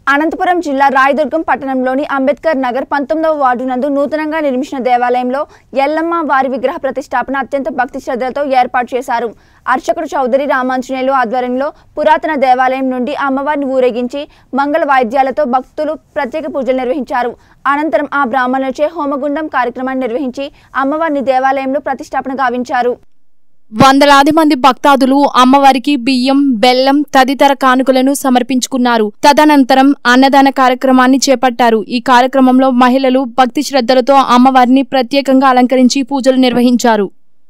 అనంతపురం జిల్లా రాయదుర్గం పట్టణంలోని అంబేద్కర్ నగర్ పంతొమ్మిదవ వార్డు నందు నూతనంగా నిర్మించిన దేవాలయంలో ఎల్లమ్మ వారి విగ్రహ ప్రతిష్టాపన అత్యంత భక్తి శ్రద్ధలతో ఏర్పాటు చేశారు అర్చకుడు చౌదరి రామాంజనేయులు ఆధ్వర్యంలో పురాతన దేవాలయం నుండి అమ్మవారిని ఊరేగించి మంగళ వాయిద్యాలతో భక్తులు ప్రత్యేక పూజలు నిర్వహించారు అనంతరం ఆ బ్రాహ్మణులచే హోమగుండం కార్యక్రమాన్ని నిర్వహించి అమ్మవారిని దేవాలయంలో ప్రతిష్టాపన గావించారు వందలాది మంది భక్తాదులు అమ్మవారికి బియ్యం బెల్లం తదితర కానుకలను సమర్పించుకున్నారు తదనంతరం అన్నదాన కార్యక్రమాన్ని చేపట్టారు ఈ కార్యక్రమంలో మహిళలు భక్తి శ్రద్ధలతో అమ్మవారిని ప్రత్యేకంగా అలంకరించి పూజలు నిర్వహించారు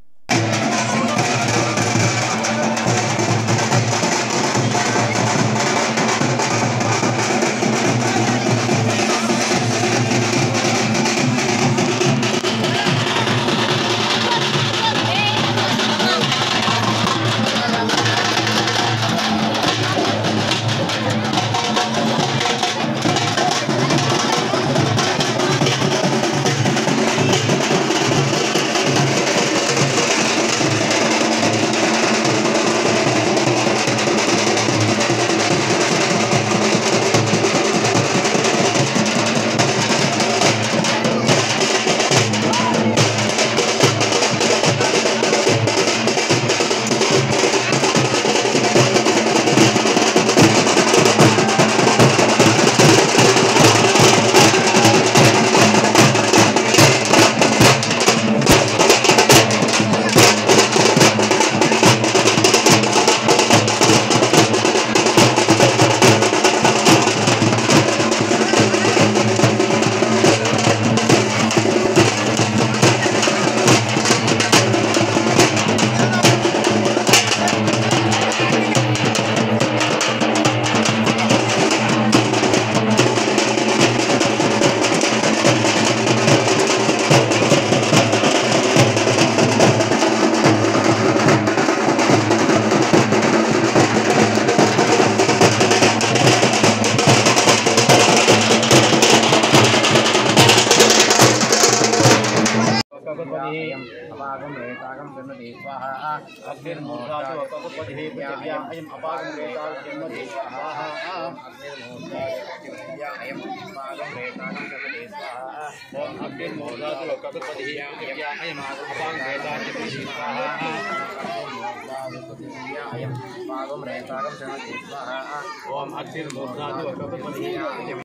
ఒక్కొక్కపదిహేయం అపాగం రేతాగం జన్మది స్వాహ అగ్నిర్మూర్ధాతు ఒక్కొక్కపదిహే పృథివ్యా అయం అపాగం రేతాగం జన్మది స్వాహ అగ్నిర్మూర్ధాయం అపాగం రేతాగం జన్మది స్వాహ ఓం అగ్నిర్మూర్ధాతు ఒక్కొక్కపదిహే పృథివ్యా అయం అపాగం రేతాగం జన్మది స్వాహ అయం అపాగం రేతాగం జన్మది స్వాహ ఓం అగ్నిర్మూర్ధాతు ఒక్కొక్కపదిహే